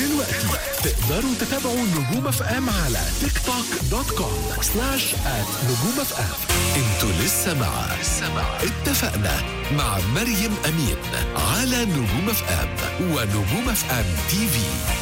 دلوقتي تقدروا تتابعوا نجوم اف ام على تيك توك دوت كوم سلاش ات نجوم اف ام انتوا لسه مع اتفقنا مع مريم امين على نجوم اف ام ونجوم اف ام تي في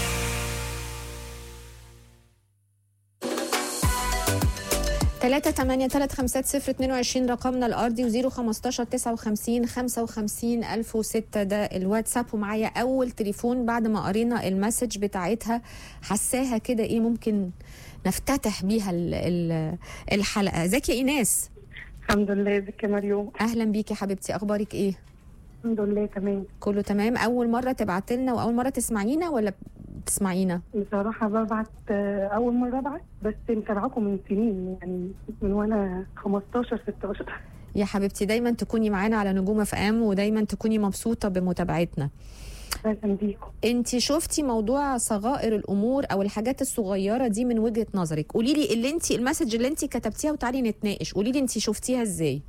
تلاتة تمانية تلات خمسات صفر اتنين وعشرين رقمنا الأرضي وزيرو خمستاشر تسعة وخمسين خمسة وخمسين ألف وستة ده الواتساب ومعايا أول تليفون بعد ما قرينا المسج بتاعتها حساها كده إيه ممكن نفتتح بيها ال- ال- الحلقة ازيك يا إيناس الحمد لله ازيك يا مريم أهلا بيكي حبيبتي أخبارك إيه الحمد لله تمام كله تمام أول مرة تبعت لنا وأول مرة تسمعينا ولا بتسمعينا بصراحة ببعت آه، أول مرة أبعت بس متابعاكم من سنين يعني من وأنا 15 16 يا حبيبتي دايما تكوني معانا على نجوم اف ام ودايما تكوني مبسوطة بمتابعتنا أهلا بيكم انت شفتي موضوع صغائر الامور او الحاجات الصغيره دي من وجهه نظرك قولي لي اللي انت المسج اللي انت كتبتيها وتعالي نتناقش قولي لي انت شفتيها ازاي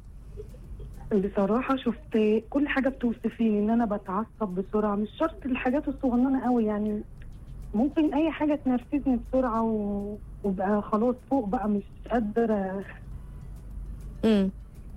بصراحة شفت كل حاجة بتوصفيني إن أنا بتعصب بسرعة مش شرط الحاجات الصغننة قوي يعني ممكن أي حاجة تنرفزني بسرعة و... وبقى خلاص فوق بقى مش قادرة امم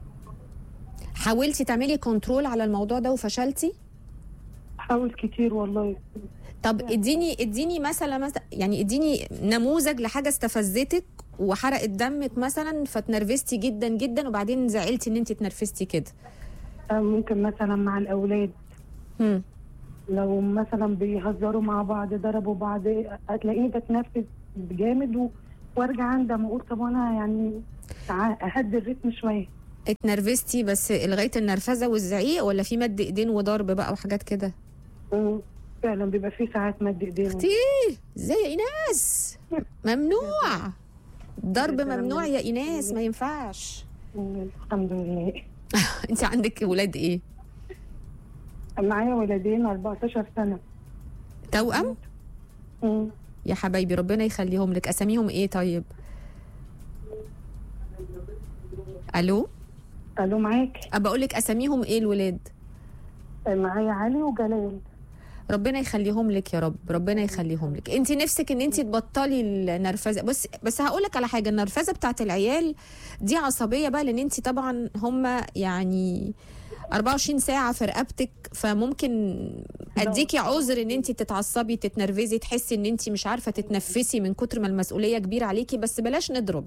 حاولتي تعملي كنترول على الموضوع ده وفشلتي أحاول كتير والله طب اديني اديني مثلا مثلا يعني اديني نموذج لحاجه استفزتك وحرقت دمك مثلا فتنرفزتي جدا جدا وبعدين زعلتي ان انت اتنرفزتي كده آه، ممكن مثلا مع الأولاد امم لو مثلا بيهزروا مع بعض ضربوا بعض هتلاقيني بتنفس جامد و... وارجع اندم واقول طب انا يعني تع- اهدي الريتم شويه اتنرفزتي بس لغايه النرفزه والزعيق ولا في مد ايدين وضرب بقى وحاجات كده مم. فعلا بيبقى في ساعات مد ايدينا اختي ازاي يا ايناس ممنوع ضرب ممنوع يا ايناس ما ينفعش مم. الحمد لله انت عندك ولاد ايه معايا ولدين 14 سنه توأم مم. يا حبايبي ربنا يخليهم لك اساميهم ايه طيب الو الو معاك بقول لك اساميهم ايه الولاد معايا علي وجلال ربنا يخليهم لك يا رب ربنا يخليهم لك انت نفسك ان انت تبطلي النرفزه بس بس هقول لك على حاجه النرفزه بتاعت العيال دي عصبيه بقى لان انت طبعا هم يعني 24 ساعه في رقبتك فممكن اديكي عذر ان انت تتعصبي تتنرفزي تحسي ان انت مش عارفه تتنفسي من كتر ما المسؤوليه كبيره عليكي بس بلاش نضرب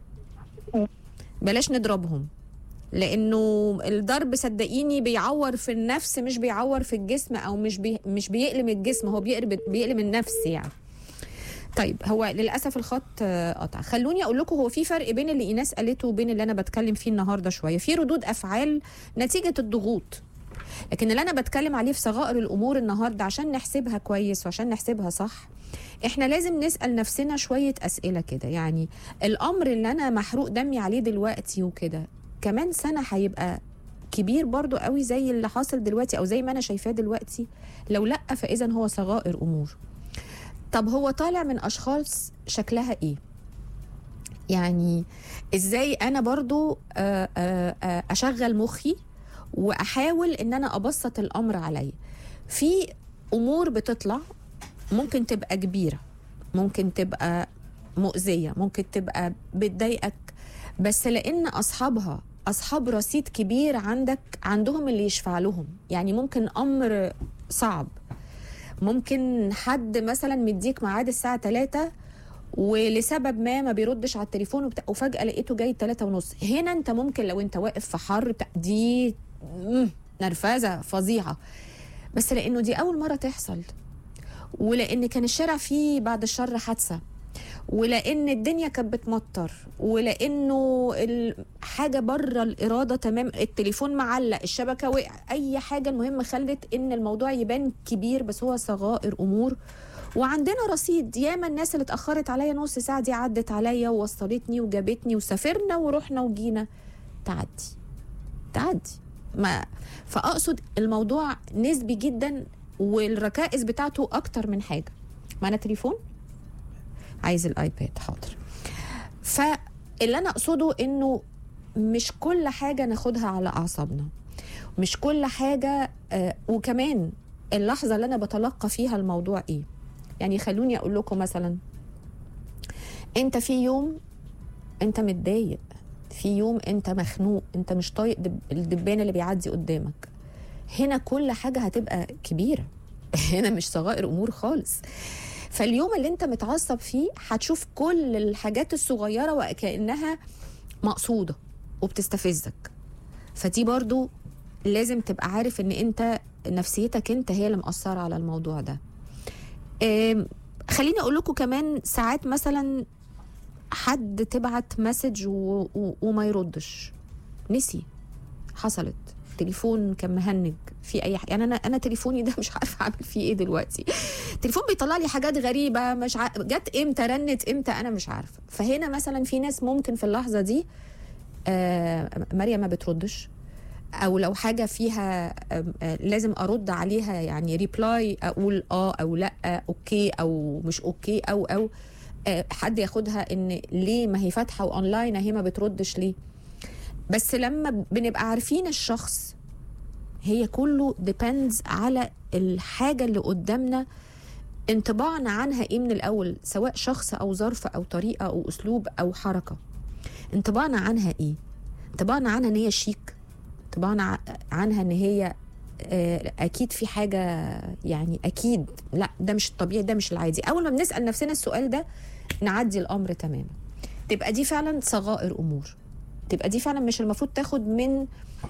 بلاش نضربهم لانه الضرب صدقيني بيعور في النفس مش بيعور في الجسم او مش بي مش بيألم الجسم هو بيقلب بيألم النفس يعني طيب هو للاسف الخط آه، قطع خلوني اقول لكم هو في فرق بين اللي ايناس قالته وبين اللي انا بتكلم فيه النهارده شويه في ردود افعال نتيجه الضغوط لكن اللي انا بتكلم عليه في صغائر الامور النهارده عشان نحسبها كويس وعشان نحسبها صح احنا لازم نسال نفسنا شويه اسئله كده يعني الامر اللي انا محروق دمي عليه دلوقتي وكده كمان سنه هيبقى كبير برضو قوي زي اللي حاصل دلوقتي او زي ما انا شايفاه دلوقتي لو لا فاذا هو صغائر امور طب هو طالع من اشخاص شكلها ايه يعني ازاي انا برضو آه، آه، آه، اشغل مخي واحاول ان انا ابسط الامر عليا في امور بتطلع ممكن تبقى كبيره ممكن تبقى مؤذيه ممكن تبقى بتضايقك بس لان اصحابها اصحاب رصيد كبير عندك عندهم اللي يشفع لهم يعني ممكن امر صعب ممكن حد مثلا مديك ميعاد الساعه 3 ولسبب ما ما بيردش على التليفون وبتاع وفجاه لقيته جاي 3 ونص هنا انت ممكن لو انت واقف في حر بتاع دي مم، نرفزه فظيعه بس لانه دي اول مره تحصل ولان كان الشارع فيه بعد الشر حادثه ولان الدنيا كانت بتمطر ولانه ال- حاجه بره الاراده تمام التليفون معلق الشبكه وقع اي حاجه المهم خلت ان الموضوع يبان كبير بس هو صغائر امور وعندنا رصيد ياما الناس اللي اتاخرت عليا نص ساعه دي عدت عليا ووصلتني وجابتني وسافرنا ورحنا وجينا تعدي تعدي ما فاقصد الموضوع نسبي جدا والركائز بتاعته اكتر من حاجه معنا تليفون عايز الايباد حاضر فاللي انا اقصده انه مش كل حاجه ناخدها على اعصابنا مش كل حاجه آه وكمان اللحظه اللي انا بتلقى فيها الموضوع ايه يعني خلوني اقول لكم مثلا انت في يوم انت متضايق في يوم انت مخنوق انت مش طايق دب الدبان اللي بيعدي قدامك هنا كل حاجه هتبقى كبيره هنا مش صغائر امور خالص فاليوم اللي انت متعصب فيه هتشوف كل الحاجات الصغيره وكانها مقصوده وبتستفزك فدي برضو لازم تبقى عارف ان انت نفسيتك انت هي اللي مأثرة على الموضوع ده آم، خليني اقول لكم كمان ساعات مثلا حد تبعت مسج و... و... وما يردش نسي حصلت تليفون كان مهنج في اي حاجه يعني انا انا تليفوني ده مش عارفه اعمل فيه ايه دلوقتي التليفون بيطلع لي حاجات غريبه مش ع... جت امتى رنت امتى انا مش عارفه فهنا مثلا في ناس ممكن في اللحظه دي آه مريم ما بتردش او لو حاجه فيها آم، آه، لازم ارد عليها يعني ريبلاي اقول اه او لا اوكي او مش اوكي او او آه، حد ياخدها ان ليه ما هي فاتحه واونلاين هي ما بتردش ليه بس لما بنبقى عارفين الشخص هي كله ديبندز على الحاجه اللي قدامنا انطباعنا عنها ايه من الاول سواء شخص او ظرف او طريقه او اسلوب او حركه انطباعنا عنها ايه انطباعنا عنها ان هي شيك انطباعنا ع- عنها ان هي آه، اكيد في حاجه يعني اكيد لا ده مش الطبيعي ده مش العادي اول ما بنسال نفسنا السؤال ده نعدي الامر تماما تبقى دي فعلا صغائر امور تبقى دي فعلا مش المفروض تاخد من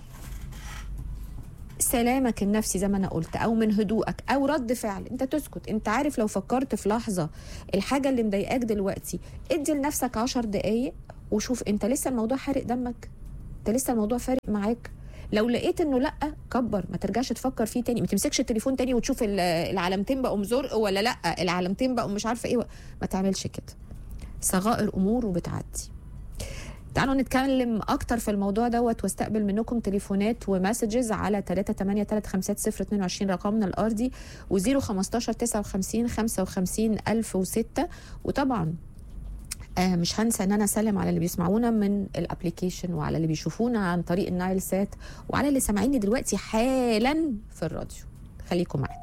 سلامك النفسي زي ما انا قلت او من هدوءك او رد فعل انت تسكت انت عارف لو فكرت في لحظه الحاجه اللي مضايقاك دلوقتي ادي لنفسك عشر دقايق وشوف انت لسه الموضوع حارق دمك انت لسه الموضوع فارق معاك لو لقيت انه لا كبر ما ترجعش تفكر فيه تاني ما تمسكش التليفون تاني وتشوف ال- العلامتين بقوا مزرق ولا لا العلامتين بقوا مش عارفه ايه ما تعملش كده صغائر امور وبتعدي تعالوا نتكلم اكتر في الموضوع دوت واستقبل منكم تليفونات ومسجز على 3835022 رقمنا الارضي و015 59 55 1006 وطبعا آه مش هنسى ان انا اسلم على اللي بيسمعونا من الابليكيشن وعلى اللي بيشوفونا عن طريق النايل سات وعلى اللي سامعيني دلوقتي حالا في الراديو خليكم معايا